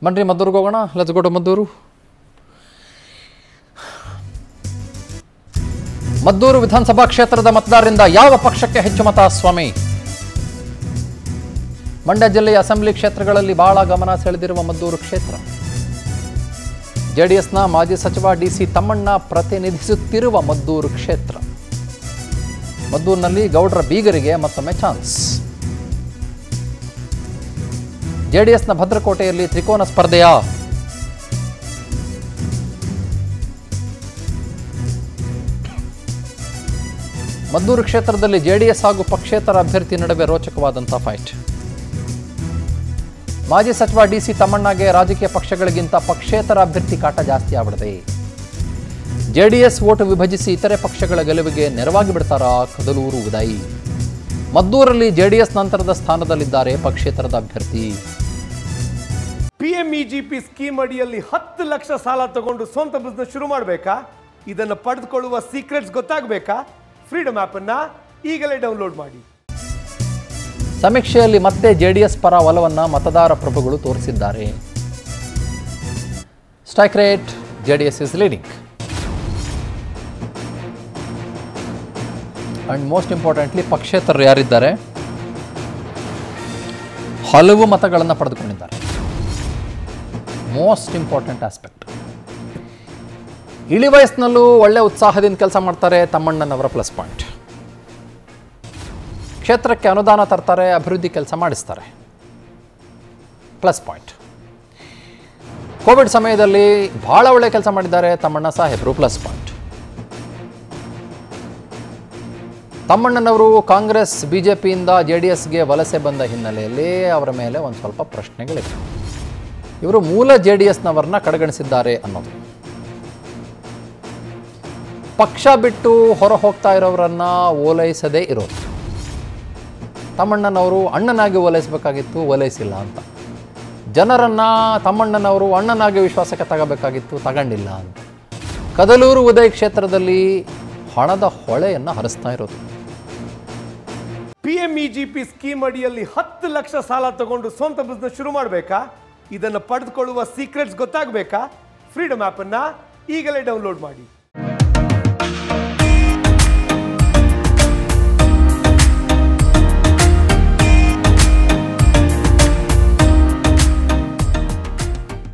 ಬನ್ರಿ ಮದ್ದೂರಿಗೆ ಹೋಗೋಣ let's go to Maddur Maddur ವಿಧಾನಸಭಾ ಕ್ಷೇತ್ರದ ಮತದಾರರಿಂದ ಯಾವ ಪಕ್ಷಕ್ಕೆ ಹೆಚ್ಚು ಮತ ಸ್ವಾಮಿ ಮಂಡ್ಯ ಜಿಲ್ಲೆಯ ಅಸೆಂಬ್ಲಿ ಕ್ಷೇತ್ರಗಳಲ್ಲಿ ಬಹಳ ಗಮನ ಸೆಳೆದಿರುವ ಮದ್ದೂರು ಕ್ಷೇತ್ರ ಜೆಡಿಎಸ್ನ ಮಾಜಿ ಸಚಿವ ಡಿಸಿ ತಮ್ಮಣ್ಣ ಪ್ರತಿನಿಧಿಸುತ್ತಿರುವ ಮದ್ದೂರು ಕ್ಷೇತ್ರ ಮದ್ದೂರಿನಲ್ಲಿ ಗೌಡ್ರ ಬೀಗರಿಗೆ ಮತ್ತೊಮ್ಮೆ ಚಾನ್ಸ್ ಜೆಡಿಎಸ್ನ ಭದ್ರಕೋಟೆಯಲ್ಲಿ ತ್ರಿಕೋನ ಸ್ಪರ್ಧೆಯ ಮದ್ದೂರು ಕ್ಷೇತ್ರದಲ್ಲಿ ಜೆಡಿಎಸ್ ಹಾಗೂ ಪಕ್ಷೇತರ ಅಭ್ಯರ್ಥಿ ನಡುವೆ ರೋಚಕವಾದಂಥ ಫೈಟ್ ಮಾಜಿ ಸಚಿವ ಡಿಸಿ ತಮ್ಮಣ್ಣಗೆ ರಾಜಕೀಯ ಪಕ್ಷಗಳಿಗಿಂತ ಪಕ್ಷೇತರ ಅಭ್ಯರ್ಥಿ ಕಾಟ ಜಾಸ್ತಿ ಆಗ್ಬಿಡಿದೆ ಜೆಡಿಎಸ್ ಓಟು ವಿಭಜಿಸಿ ಇತರೆ ಪಕ್ಷಗಳ ಗೆಲುವಿಗೆ ನೆರವಾಗಿ ಬಿಡ್ತಾರಾ ಕದಲೂರು ಉದಯ್ ಮದ್ದೂರಲ್ಲಿ ಜೆಡಿಎಸ್ ನಂತರದ ಸ್ಥಾನದಲ್ಲಿದ್ದಾರೆ ಪಕ್ಷೇತರದ ಅಭ್ಯರ್ಥಿ ಪಿಎಂಇಜಿಪಿ ಸ್ಕೀಮ್ ಅಡಿಯಲ್ಲಿ ಹತ್ತು ಲಕ್ಷ ಸಾಲ ತಗೊಂಡು ಸ್ವಂತ ಬಿಸ್ನೆಸ್ ಶುರು ಮಾಡಬೇಕಾ ಇದನ್ನು ಪಡೆದುಕೊಳ್ಳುವ ಸೀಕ್ರೆಟ್ಸ್ ಗೊತ್ತಾಗಬೇಕಾ ಫ್ರೀಡಮ್ ಆ್ಯಪನ್ನು ಈಗಲೇ ಡೌನ್ಲೋಡ್ ಮಾಡಿ ಸಮೀಕ್ಷೆಯಲ್ಲಿ ಮತ್ತೆ ಜೆಡಿಎಸ್ ಪರ ಒಲವನ್ನ ಮತದಾರ ಪ್ರಭುಗಳು ತೋರಿಸಿದ್ದಾರೆ strike rate JDS is leading and most importantly ಪಕ್ಷೇತರರು ಯಾರಿದ್ದಾರೆ ಹಲವು ಮತಗಳನ್ನು ಪಡೆದುಕೊಂಡಿದ್ದಾರೆ ಮೋಸ್ಟ್ ಇಂಪಾರ್ಟೆಂಟ್ ಆಸ್ಪೆಕ್ಟ್ ಇಳಿ ವಯಸ್ಸಿನಲ್ಲೂ ಒಳ್ಳೆ ಉತ್ಸಾಹದಿಂದ ಕೆಲಸ ಮಾಡ್ತಾರೆ ತಮ್ಮಣ್ಣನವರ ಪ್ಲಸ್ ಪಾಯಿಂಟ್ ಕ್ಷೇತ್ರಕ್ಕೆ ಅನುದಾನ ತರ್ತಾರೆ ಅಭಿವೃದ್ಧಿ ಕೆಲಸ ಮಾಡಿಸ್ತಾರೆ ಪ್ಲಸ್ ಪಾಯಿಂಟ್ ಕೋವಿಡ್ ಸಮಯದಲ್ಲಿ ಬಹಳ ಒಳ್ಳೆ ಕೆಲಸ ಮಾಡಿದ್ದಾರೆ ತಮ್ಮಣ್ಣ ಸಾಹೇಬರು ಪ್ಲಸ್ ಪಾಯಿಂಟ್ ತಮ್ಮಣ್ಣನವರು ಕಾಂಗ್ರೆಸ್ ಬಿಜೆಪಿಯಿಂದ ಜೆ ಡಿ ಎಸ್ಗೆ ವಲಸೆ ಬಂದ ಹಿನ್ನೆಲೆಯಲ್ಲಿ ಅವರ ಮೇಲೆ ಒಂದು ಸ್ವಲ್ಪ ಪ್ರಶ್ನೆಗಳಿವೆ ಇವರು ಮೂಲ ಜೆ ಡಿ ಎಸ್ನವರನ್ನ ಕಡೆಗಣಿಸಿದ್ದಾರೆ ಅನ್ನೋದು ಪಕ್ಷ ಬಿಟ್ಟು ಹೊರ ಹೋಗ್ತಾ ಇರೋರನ್ನ ಓಲೈಸದೇ ಇರೋದು ತಮ್ಮಣ್ಣನವರು ಅಣ್ಣನಾಗಿ ಓಲೈಸಬೇಕಾಗಿತ್ತು ಓಲೈಸಿಲ್ಲ ಅಂತ ಜನರನ್ನ ತಮ್ಮಣ್ಣನವರು ಅಣ್ಣನಾಗಿ ವಿಶ್ವಾಸಕ್ಕೆ ತಗೋಬೇಕಾಗಿತ್ತು ತಗೊಂಡಿಲ್ಲ ಅಂತ ಕದಲೂರು ಉದಯ ಕ್ಷೇತ್ರದಲ್ಲಿ ಹಣದ ಹೊಳೆಯನ್ನು ಹರಿಸ್ತಾ ಇರೋದು ಪಿಎಂಇಜಿಪಿ ಸ್ಕೀಮ್ ಅಡಿಯಲ್ಲಿ ಹತ್ತು ಲಕ್ಷ ಸಾಲ ತಗೊಂಡು ಸ್ವಂತ ಬಿಸ್ನೆಸ್ ಶುರು ಮಾಡಬೇಕಾ ಇದನ್ನು ಪಡೆದುಕೊಳ್ಳುವ ಸೀಕ್ರೆಟ್ಸ್ ಗೊತ್ತಾಗಬೇಕಾ ಫ್ರೀಡಮ್ ಆ್ಯಪನ್ನು ಈಗಲೇ ಡೌನ್ಲೋಡ್ ಮಾಡಿ